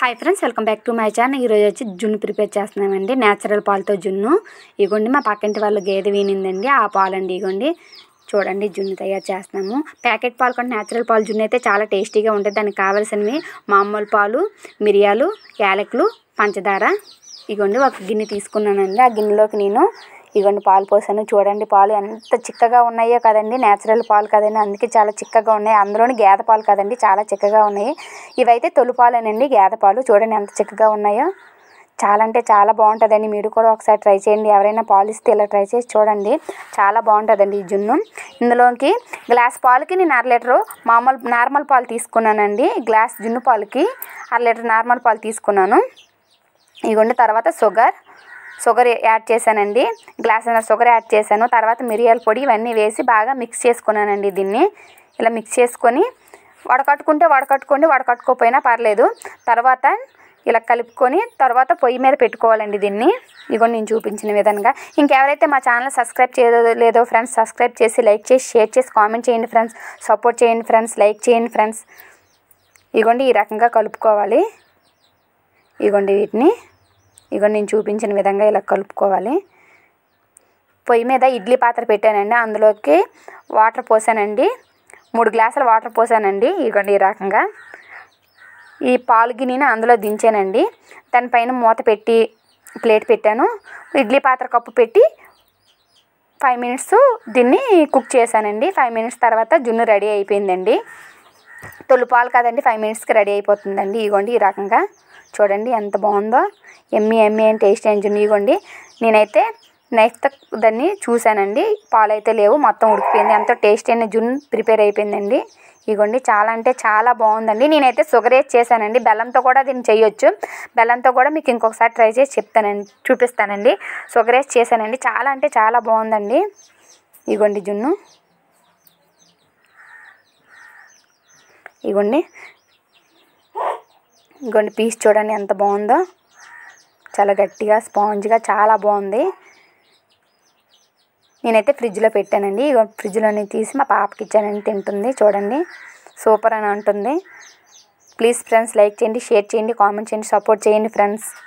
hi friends welcome back to my channel ఈరోజు వచ్చి జున్ను ప్రిపేర్ చేస్తున్నామండి నేచురల్ పాలతో జున్ను ఇగోండి మా పక్కింటి వాళ్ళ గేదె వీనిందండి ఆ పాలండి ఇగోండి చూడండి జున్ను తయారు చేస్తున్నాము ప్యాకెట్ పాలు కంటే నేచురల్ పాలు జున్ను అయితే చాలా టేస్టీగా ఉంటుంది దానికి కావాల్సినవి మామూలు పాలు మిరియాలు యాలకులు పంచదార ఇగోండి ఒక గిన్నె తీసుకున్నానండి ఆ గిన్నెలోకి నేను ఇగోండి పాలు పోసాను చూడండి పాలు ఎంత చిక్కగా ఉన్నాయో కదండి నేచురల్ పాలు కదండి అందుకే చాలా చిక్కగా ఉన్నాయి అందులోని గేదె పాలు కదండి చాలా చిక్కగా ఉన్నాయి ఇవైతే తొలి పాలేనండి గేదె పాలు చూడండి ఎంత చిక్కగా ఉన్నాయో చాలా అంటే చాలా బాగుంటుందండి మీరు కూడా ఒకసారి ట్రై చేయండి ఎవరైనా పాలు ఇస్తే ఇలా ట్రై చేసి చూడండి చాలా బాగుంటుందండి ఈ జున్ను ఇందులోకి గ్లాస్ పాలకి నేను అర లీటరు మామూలు నార్మల్ పాలు తీసుకున్నానండి గ్లాస్ జున్ను పాలకి అర లీటర్ నార్మల్ పాలు తీసుకున్నాను ఇగోండి తర్వాత షుగర్ షుగర్ యాడ్ చేశానండి గ్లాస్ షుగర్ యాడ్ చేశాను తర్వాత మిరియాల పొడి ఇవన్నీ వేసి బాగా మిక్స్ చేసుకున్నానండి దీన్ని ఇలా మిక్స్ చేసుకొని వడకట్టుకుంటే వడకట్టుకోండి వడకట్టుకోకపోయినా పర్లేదు తర్వాత ఇలా కలుపుకొని తర్వాత పొయ్యి మీద పెట్టుకోవాలండి దీన్ని ఇగో నేను చూపించిన విధంగా ఇంకెవరైతే మా ఛానల్ సబ్స్క్రైబ్ చేయలేదో లేదో ఫ్రెండ్స్ సబ్స్క్రైబ్ చేసి లైక్ చేసి షేర్ చేసి కామెంట్ చేయండి ఫ్రెండ్స్ సపోర్ట్ చేయండి ఫ్రెండ్స్ లైక్ చేయండి ఫ్రెండ్స్ ఇగోండి ఈ రకంగా కలుపుకోవాలి ఇగోండి వీటిని ఇగో నేను చూపించిన విధంగా ఇలా కలుపుకోవాలి పొయ్యి మీద ఇడ్లీ పాత్ర పెట్టానండి అందులోకి వాటర్ పోసానండి మూడు గ్లాసుల వాటర్ పోసానండి ఇగోండి ఈ రకంగా ఈ పాలు గిన్నెని అందులో దించానండి దానిపైన మూత పెట్టి ప్లేట్ పెట్టాను ఇడ్లీ పాత్ర కప్పు పెట్టి ఫైవ్ మినిట్స్ దీన్ని కుక్ చేశానండి ఫైవ్ మినిట్స్ తర్వాత జున్ను రెడీ అయిపోయిందండి తొలి పాలు కదండి ఫైవ్ మినిట్స్కి రెడీ అయిపోతుందండి ఇగోండి ఈ రకంగా చూడండి ఎంత బాగుందో ఎమ్మి ఎమ్మి అని టేస్ట్ అని జున్ను ఇగోండి నేనైతే నెక్స్ట్ దాన్ని చూశానండి పాలు అయితే లేవు మొత్తం ఉడికిపోయింది ఎంతో టేస్ట్ అయిన జున్ను ప్రిపేర్ అయిపోయిందండి ఇగోండి చాలా అంటే చాలా బాగుందండి నేనైతే షుగర్ వేసి చేశానండి బెల్లంతో కూడా దీన్ని చేయొచ్చు బెల్లంతో కూడా మీకు ఇంకొకసారి ట్రై చేసి చెప్తానండి చూపిస్తానండి షుగర్ వేసి చేశానండి చాలా అంటే చాలా బాగుందండి ఇగోండి జున్ను ఇగోండి ఇగోండి పీస్ చూడండి ఎంత బాగుందో చాలా గట్టిగా స్పాంజ్గా చాలా బాగుంది నేనైతే ఫ్రిడ్జ్లో పెట్టానండి ఇగో ఫ్రిడ్జ్లోని తీసి మా పాపకి ఇచ్చానండి తింటుంది చూడండి సూపర్ అని అంటుంది ప్లీజ్ ఫ్రెండ్స్ లైక్ చేయండి షేర్ చేయండి కామెంట్ చేయండి సపోర్ట్ చేయండి ఫ్రెండ్స్